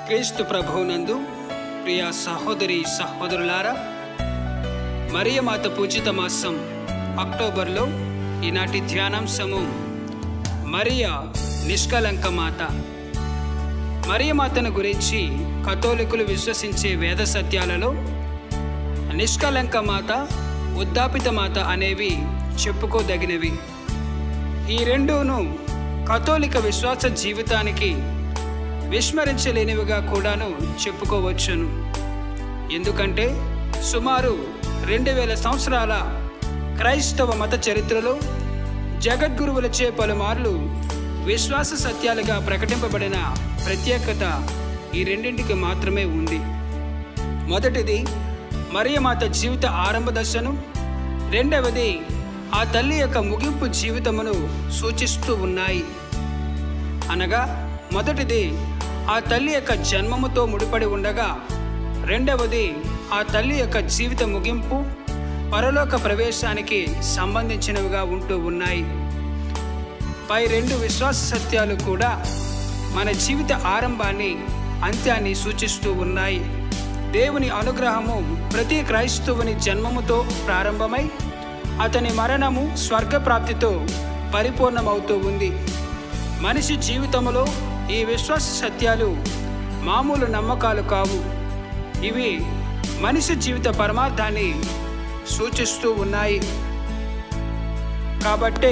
క్రీస్తు ప్రభువునందు ప్రియ సహోదరి సహోదరులారా మరియమాత పూజిత మాసం అక్టోబర్లో ఈనాటి ధ్యానాంశము మరియ నిష్కలంక మాత మరియమాతను గురించి కథోలికులు విశ్వసించే వేద సత్యాలలో నిష్కలంక మాత ఉద్దాపిత మాత అనేవి చెప్పుకోదగినవి ఈ రెండును కథోలిక విశ్వాస జీవితానికి విస్మరించలేనివిగా కూడాను చెప్పుకోవచ్చును ఎందుకంటే సుమారు రెండు వేల సంవత్సరాల క్రైస్తవ మత చరిత్రలో జగద్గురువులచే పలుమార్లు విశ్వాస సత్యాలుగా ప్రకటింపబడిన ప్రత్యేకత ఈ రెండింటికి మాత్రమే ఉంది మొదటిది మరియమాత జీవిత ఆరంభ దశను రెండవది ఆ తల్లి యొక్క ముగింపు జీవితమును సూచిస్తూ ఉన్నాయి అనగా మొదటిది ఆ తల్లి యొక్క జన్మముతో ముడిపడి ఉండగా రెండవది ఆ తల్లి యొక్క జీవిత ముగింపు పరలోక ప్రవేశానికి సంబంధించినవిగా ఉంటూ ఉన్నాయి పై రెండు విశ్వాస సత్యాలు కూడా మన జీవిత ఆరంభాన్ని అంత్యాన్ని సూచిస్తూ ఉన్నాయి దేవుని అనుగ్రహము ప్రతి క్రైస్తవుని జన్మముతో ప్రారంభమై అతని మరణము స్వర్గప్రాప్తితో పరిపూర్ణమవుతూ ఉంది మనిషి జీవితంలో ఈ విశ్వాస సత్యాలు మామూలు నమ్మకాలు కావు ఇవి మనిషి జీవిత పరమార్థాన్ని సూచిస్తూ ఉన్నాయి కాబట్టే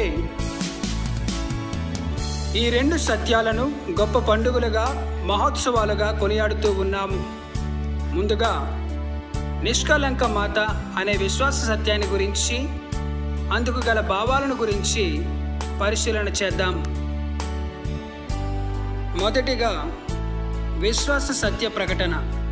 ఈ రెండు సత్యాలను గొప్ప పండుగలుగా మహోత్సవాలుగా కొనియాడుతూ ఉన్నాము ముందుగా నిష్కలంక మాత అనే విశ్వాస సత్యాన్ని గురించి అందుకు గల భావాలను గురించి పరిశీలన చేద్దాం మొదటిగా విశ్వాస సత్య ప్రకటన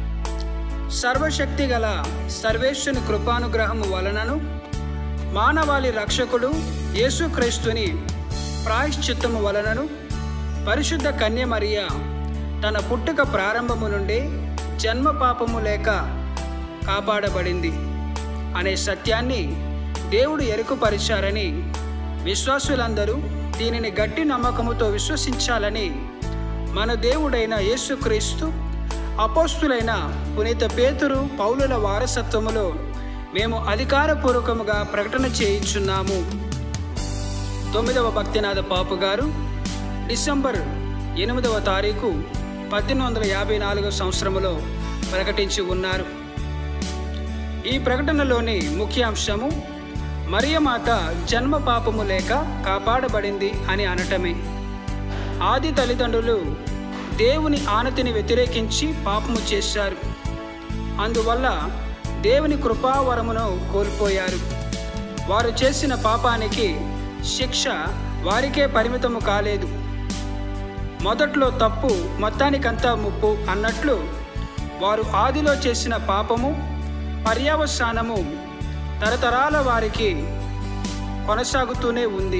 సర్వశక్తి గల సర్వేశ్వని కృపానుగ్రహము వలనను మానవాళి రక్షకుడు యేసుక్రీస్తుని ప్రాయశ్చిత్తము వలనను పరిశుద్ధ కన్యమరియ తన పుట్టుక ప్రారంభము నుండి జన్మ పాపము లేక కాపాడబడింది అనే సత్యాన్ని దేవుడు ఎరుకుపరిచారని విశ్వాసులందరూ దీనిని గట్టి నమ్మకముతో విశ్వసించాలని మన దేవుడైన యేసుక్రీస్తు అపోస్తులైన పునీత పేతురు పౌలుల వారసత్వములో మేము అధికారపూర్వకముగా ప్రకటన చేయించున్నాము తొమ్మిదవ భక్తినాథ పాపు గారు డిసెంబర్ ఎనిమిదవ తారీఖు పద్దెనిమిది వందల యాభై నాలుగవ సంవత్సరములో ప్రకటించి ఉన్నారు ఈ ప్రకటనలోని ముఖ్యాంశము మరియమాత జన్మ పాపము లేక కాపాడబడింది అని అనటమే ఆది తల్లిదండ్రులు దేవుని ఆనతిని వ్యతిరేకించి పాపము చేశారు అందువల్ల దేవుని కృపావరమును కోల్పోయారు వారు చేసిన పాపానికి శిక్ష వారికే పరిమితము కాలేదు మొదట్లో తప్పు మొత్తానికంతా ముప్పు అన్నట్లు వారు ఆదిలో చేసిన పాపము పర్యవసానము తరతరాల వారికి కొనసాగుతూనే ఉంది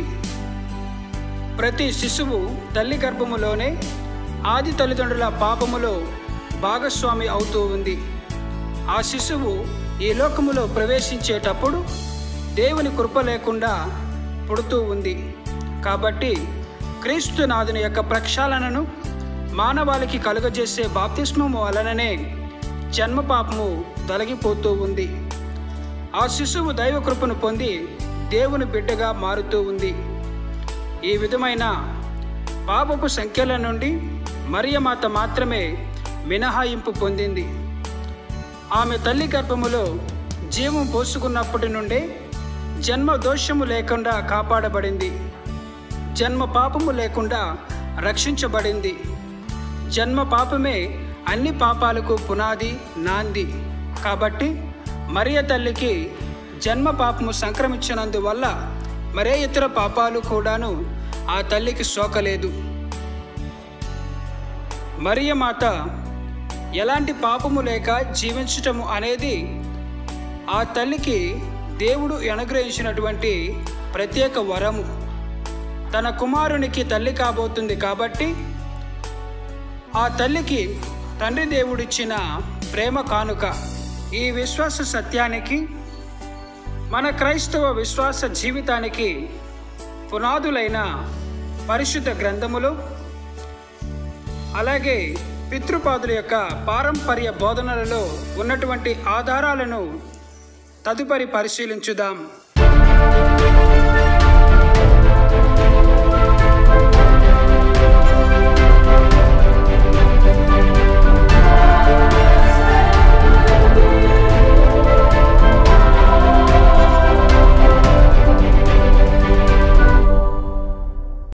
ప్రతి శిశువు తల్లి గర్భములోనే ఆది తల్లిదండ్రుల పాపములో భాగస్వామి అవుతూ ఉంది ఆ శిశువు ఈ లోకములో ప్రవేశించేటప్పుడు దేవుని కృప లేకుండా పుడుతూ ఉంది కాబట్టి క్రీస్తునాథుని యొక్క ప్రక్షాళనను మానవాళికి కలుగజేసే బాప్తిస్మము వలననే జన్మ పాపము తొలగిపోతూ ఉంది ఆ శిశువు దైవ కృపను పొంది దేవుని బిడ్డగా మారుతూ ఉంది ఈ విధమైన పాపపు సంఖ్యల నుండి మరియమాత మాత్రమే మినహాయింపు పొందింది ఆమె తల్లి గర్భములో జీవం పోసుకున్నప్పటి నుండే జన్మ దోషము లేకుండా కాపాడబడింది జన్మ పాపము లేకుండా రక్షించబడింది జన్మ పాపమే అన్ని పాపాలకు పునాది నాంది కాబట్టి మరియ తల్లికి జన్మ పాపము సంక్రమించినందువల్ల మరే ఇతర పాపాలు కూడాను ఆ తల్లికి సోకలేదు మరియమాత ఎలాంటి పాపము లేక జీవించటము అనేది ఆ తల్లికి దేవుడు అనుగ్రహించినటువంటి ప్రత్యేక వరము తన కుమారునికి తల్లి కాబోతుంది కాబట్టి ఆ తల్లికి తండ్రి దేవుడిచ్చిన ప్రేమ కానుక ఈ విశ్వాస సత్యానికి మన క్రైస్తవ విశ్వాస జీవితానికి పునాదులైన పరిశుద్ధ గ్రంథములు అలాగే పితృపాదుల యొక్క పారంపర్య బోధనలలో ఉన్నటువంటి ఆధారాలను తదుపరి పరిశీలించుదాం